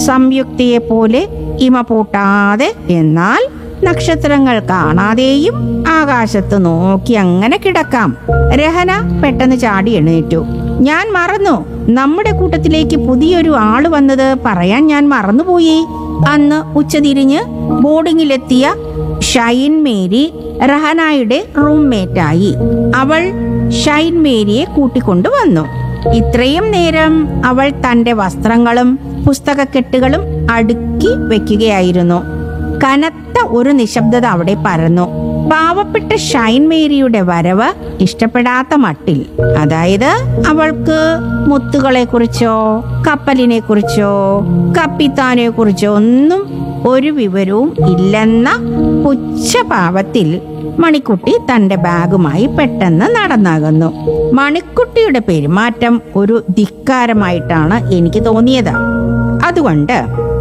സംയുക്തയെ പോലെ ഇമ പൂട്ടാതെ എന്നാൽ നക്ഷത്രങ്ങൾ കാണാതെയും ആകാശത്ത് നോക്കി അങ്ങനെ കിടക്കാം രഹന പെട്ടെന്ന് ചാടി എഴുന്നേറ്റു ഞാൻ മറന്നു നമ്മുടെ കൂട്ടത്തിലേക്ക് പുതിയൊരു ആള് വന്നത് പറയാൻ ഞാൻ മറന്നുപോയി അന്ന് ഉച്ചതിരിഞ്ഞ് ബോർഡിങ്ങിലെത്തിയ ഷൈൻ മേരി റഹനായുടെ റൂംമേറ്റായി അവൾ ഷൈൻ മേരിയെ കൂട്ടിക്കൊണ്ടു വന്നു ഇത്രയും നേരം അവൾ തന്റെ വസ്ത്രങ്ങളും പുസ്തകക്കെട്ടുകളും അടുക്കി വെക്കുകയായിരുന്നു കനത്ത ഒരു നിശബ്ദത അവിടെ പരന്നു പാവപ്പെട്ട ഷൈൻ മേരിയുടെ വരവ് ഇഷ്ടപ്പെടാത്ത മട്ടിൽ അതായത് അവൾക്ക് മുത്തുകളെ കുറിച്ചോ കപ്പലിനെ കുറിച്ചോ കപ്പിത്താനെ കുറിച്ചോ ഒന്നും ഒരു വിവരവും ഇല്ലെന്ന പുച്ഛഭാവത്തിൽ മണിക്കുട്ടി തന്റെ ബാഗുമായി പെട്ടെന്ന് നടന്നകന്നു മണിക്കുട്ടിയുടെ പെരുമാറ്റം ഒരു ധിക്കാരമായിട്ടാണ് എനിക്ക് തോന്നിയത് അതുകൊണ്ട്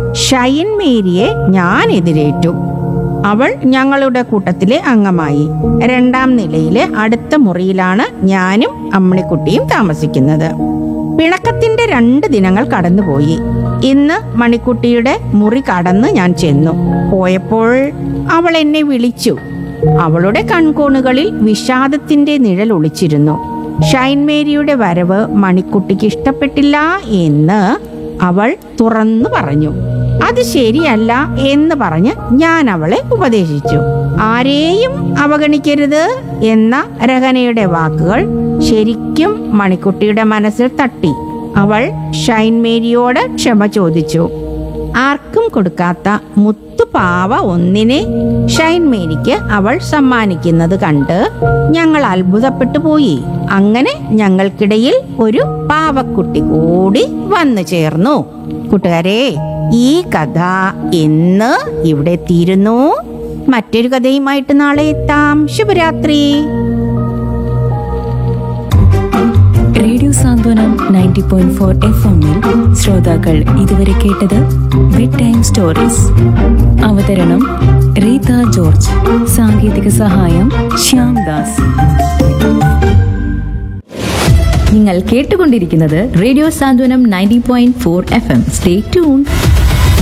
ഷൈൻ മേരിയെ ഞാൻ എതിരേറ്റു അവൾ ഞങ്ങളുടെ കൂട്ടത്തിലെ അംഗമായി രണ്ടാം നിലയിലെ അടുത്ത മുറിയിലാണ് ഞാനും അമ്മണിക്കുട്ടിയും താമസിക്കുന്നത് പിണക്കത്തിന്റെ രണ്ട് ദിനങ്ങൾ കടന്നുപോയി ഇന്ന് മണിക്കുട്ടിയുടെ മുറി കടന്ന് ഞാൻ ചെന്നു പോയപ്പോൾ അവൾ എന്നെ വിളിച്ചു അവളുടെ കൺകോണുകളിൽ വിഷാദത്തിന്റെ നിഴൽ ഒളിച്ചിരുന്നു ഷൈൻ മേരിയുടെ വരവ് മണിക്കുട്ടിക്ക് ഇഷ്ടപ്പെട്ടില്ല എന്ന് അവൾ തുറന്നു പറഞ്ഞു അത് ശരിയല്ല എന്ന് പറഞ്ഞ് ഞാൻ അവളെ ഉപദേശിച്ചു ആരെയും അവഗണിക്കരുത് എന്ന രഹനയുടെ വാക്കുകൾ ശരിക്കും മണിക്കുട്ടിയുടെ മനസ്സിൽ തട്ടി അവൾ ഷൈൻ മേരിയോട് ക്ഷമ ചോദിച്ചു ആർക്കും കൊടുക്കാത്ത മുത്തുപാവ ഒന്നിനെ ഷൈൻ മേരിക്ക് അവൾ സമ്മാനിക്കുന്നത് കണ്ട് ഞങ്ങൾ അത്ഭുതപ്പെട്ടു പോയി അങ്ങനെ ഞങ്ങൾക്കിടയിൽ ഒരു പാവക്കുട്ടി കൂടി വന്നു ചേർന്നു കൂട്ടുകാരെ ഈ കഥ ഇന്ന് ഇവിടെ തീരുന്നു മറ്റൊരു കഥയുമായിട്ട് നാളെ എത്താം ശുഭരാത്രി radio Santhwanam ninety point four F എമ്മിൽ ശ്രോതാക്കൾ ഇതുവരെ കേട്ടത് ബെഡ് ടൈം സ്റ്റോറീസ് അവതരണം റീത ജോർജ് സാങ്കേതിക സഹായം ശ്യാം ദാസ് നിങ്ങൾ കേട്ടുകൊണ്ടിരിക്കുന്നത് radio Santhwanam ninety point four F M stay tune